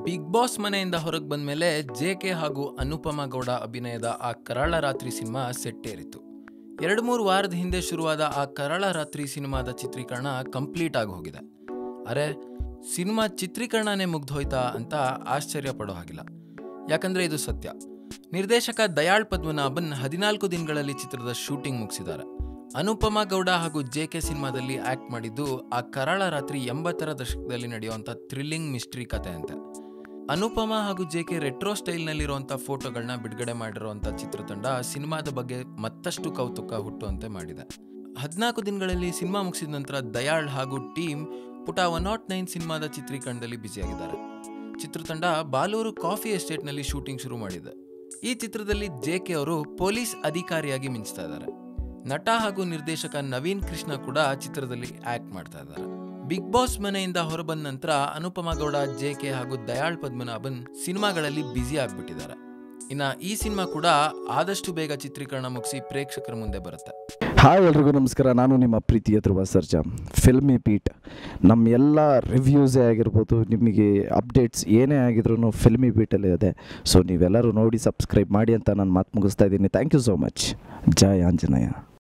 big boss ಮನೆಯಿಂದ ಹೊರಗೆ ಬಂದ ಮೇಲೆ ಜೆ ಕೆ ಹಾಗೂ ಅನುಪಮ ಗೌಡ ಅಭಿನಯದ ಆ ಕರಾಳ ರಾತ್ರಿ ಸಿನಿಮಾ ಸೆಟ್ಟೇರಿತು ಎರಡು ಮೂರು ವಾರದ ಹಿಂದೆ ಶುರುವಾದ ಆ ಕರಾಳ ರಾತ್ರಿ ಸಿನಿಮಾದ ಚಿತ್ರೀಕರಣ ಕಂಪ್ಲೀಟ್ ಆಗಿ ಹೋಗಿದೆ ಅರೆ ಸಿನಿಮಾ ಚಿತ್ರೀಕರಣನೇ ಮುಗ್ದೋಯ್ತಾ ಅಂತ ಆಶ್ಚರ್ಯ ಪಡೋ ಹಾಗಿಲ್ಲ ಯಾಕಂದ್ರೆ ಇದು ಸತ್ಯ ನಿರ್ದೇಶಕ ದಯಾಳ್ ಪದ್ಮನಾಭನ್ ಹದಿನಾಲ್ಕು ದಿನಗಳಲ್ಲಿ ಚಿತ್ರದ ಶೂಟಿಂಗ್ ಮುಗಿಸಿದ್ದಾರೆ ಅನುಪಮ ಗೌಡ ಹಾಗೂ ಜೆ ಕೆ ಸಿನಿಮಾದಲ್ಲಿ ಆಕ್ಟ್ ಮಾಡಿದ್ದು ಆ ಕರಾಳ ರಾತ್ರಿ ಎಂಬತ್ತರ ದಶಕದಲ್ಲಿ ನಡೆಯುವಂಥ ಥ್ರಿಲ್ಲಿಂಗ್ ಮಿಸ್ಟ್ರಿ ಕತೆ ಅಂತೆ ಅನುಪಮ ಹಾಗೂ ಜೆ ಕೆ ರೆಟ್ರೋ ಸ್ಟೈಲ್ನಲ್ಲಿರುವಂಥ ಫೋಟೋಗಳನ್ನ ಬಿಡುಗಡೆ ಮಾಡಿರುವಂಥ ಚಿತ್ರತಂಡ ಸಿನಿಮಾದ ಬಗ್ಗೆ ಮತ್ತಷ್ಟು ಕೌತುಕ ಹುಟ್ಟುವಂತೆ ಮಾಡಿದೆ ಹದಿನಾಲ್ಕು ದಿನಗಳಲ್ಲಿ ಸಿನಿಮಾ ಮುಗಿಸಿದ ನಂತರ ದಯಾಳ್ ಹಾಗೂ ಟೀಮ್ ಪುಟ ಒನ್ ನಾಟ್ ನೈನ್ ಸಿನಿಮಾದ ಚಿತ್ರೀಕರಣದಲ್ಲಿ ಬ್ಯುಸಿಯಾಗಿದ್ದಾರೆ ಚಿತ್ರತಂಡ ಬಾಲೂರು ಕಾಫಿ ಎಸ್ಟೇಟ್ನಲ್ಲಿ ಶೂಟಿಂಗ್ ಶುರು ಮಾಡಿದೆ ಈ ಚಿತ್ರದಲ್ಲಿ ಜೆ ಕೆ ಅವರು ಪೊಲೀಸ್ ಅಧಿಕಾರಿಯಾಗಿ ಮಿಂಚ್ತಾ ಇದ್ದಾರೆ ನಟ ಹಾಗೂ ನಿರ್ದೇಶಕ ನವೀನ್ ಕೃಷ್ಣ ಕೂಡ ಚಿತ್ರದಲ್ಲಿ ಆಕ್ಟ್ ಮಾಡ್ತಾ ಇದ್ದಾರೆ ಬಿಗ್ ಬಾಸ್ ಮನೆಯಿಂದ ಹೊರಬಂದ ನಂತರ ಅನುಪಮ ಗೌಡ ಜೆ ಕೆ ಹಾಗೂ ದಯಾಳ್ ಪದ್ಮನಾಭನ್ ಸಿನಿಮಾಗಳಲ್ಲಿ ಬ್ಯುಸಿ ಆಗ್ಬಿಟ್ಟಿದ್ದಾರೆ ಇನ್ನ ಈ ಸಿನಿಮಾ ಕೂಡ ಆದಷ್ಟು ಬೇಗ ಚಿತ್ರೀಕರಣ ಮುಗಿಸಿ ಪ್ರೇಕ್ಷಕರ ಮುಂದೆ ಬರುತ್ತೆ ಹಾಯ್ ಎಲ್ರಿಗೂ ನಮಸ್ಕಾರ ನಾನು ನಿಮ್ಮ ಪ್ರೀತಿಯ ಧ್ರುವ ಸರ್ಜಾ ಫಿಲ್ಮಿ ಪೀಟ್ ನಮ್ಮ ಎಲ್ಲ ರಿವ್ಯೂಸೇ ಆಗಿರ್ಬೋದು ನಿಮಗೆ ಅಪ್ಡೇಟ್ಸ್ ಏನೇ ಆಗಿದ್ರು ಫಿಲ್ಮಿ ಬೀಟಲ್ಲೇ ಇದೆ ಸೊ ನೀವೆಲ್ಲರೂ ನೋಡಿ ಸಬ್ಸ್ಕ್ರೈಬ್ ಮಾಡಿ ಅಂತ ನಾನು ಮಾತು ಮುಗಿಸ್ತಾ ಇದ್ದೀನಿ ಥ್ಯಾಂಕ್ ಯು ಸೋ ಮಚ್ ಜೈ ಆಂಜನೇಯ